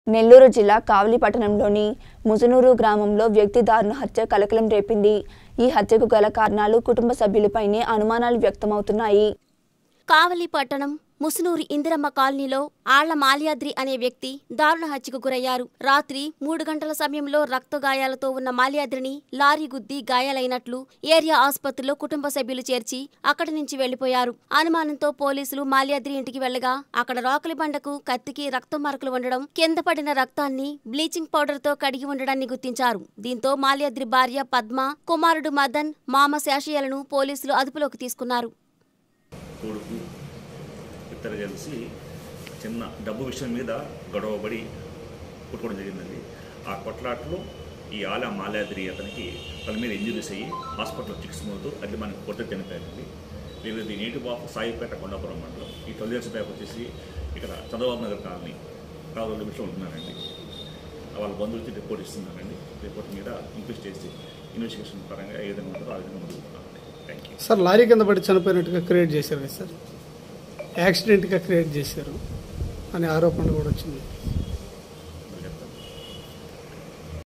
నెల్లూరు జిల్లా కావలి పట్టణంలోని ముజనూరు గ్రామంలో వ్యక్తి దారుణ హత్య కలకలం రేపింది ఈ హత్యకు గల కారణాలు కుటుంబ సభ్యులపైనే అనుమానాలు వ్యక్తమవుతున్నాయి కావలి పట్టణం ముసునూరు ఇందిరమ్మ కాలనీలో ఆళ్ల మాల్యాద్రి అనే వ్యక్తి దారుణ హత్యకు గురయ్యారు రాత్రి మూడు గంటల సమయంలో రక్త గాయాలతో ఉన్న మాల్యాద్రిని లారీ గుద్ది గాయాలైనట్లు ఏరియా ఆసుపత్రిలో కుటుంబ సభ్యులు చేర్చి అక్కడి నుంచి వెళ్లిపోయారు అనుమానంతో పోలీసులు మాల్యాద్రి ఇంటికి వెళ్లగా అక్కడ రోకలి బండకు కత్తికి రక్తం మరకలు ఉండడం కింద పడిన రక్తాన్ని బ్లీచింగ్ పౌడర్ తో కడిగి ఉండడాన్ని గుర్తించారు దీంతో మాల్యాద్రి భార్య పద్మ కుమారుడు మదన్ మామ శాషయ్యలను పోలీసులు అదుపులోకి తీసుకున్నారు కొడుకు ఇద్దరు కలిసి చిన్న డబ్బు విషయం మీద గొడవపడి కొట్టుకోవడం జరిగిందండి ఆ కొట్లాటలో ఈ ఆల మాలాద్రి అతనికి తల మీద ఇంజరీస్ అయ్యి హాస్పిటల్లో చికిత్స పొందుతూ అది మనకి కొత్త చనిపోయారండి వీళ్ళది నీటి బాపు సాయిపేట కొండాపురం మండలం ఈ తొలిదేశ బ్యాగ్ వచ్చేసి ఇక్కడ చంద్రబాబు నగర్ కాలనీ కావాలి విషయం ఉంటున్నారండి వాళ్ళ బంధువులకి రిపోర్ట్ ఇస్తున్నారండి రిపోర్ట్ మీద ఇంక్వెస్ట్ చేసి ఇన్వెస్టిగేషన్ పరంగా ఏ విధంగా ఉంటుందో ఆ విధంగా ముందుకుంటామండి థ్యాంక్ యూ సార్ లారీ కింద పడి చనిపోయినట్టుగా క్రియేట్ చేశారు కదా సార్ యాక్సిడెంట్గా క్రియేట్ చేశారు అనే ఆరోపణ కూడా వచ్చింది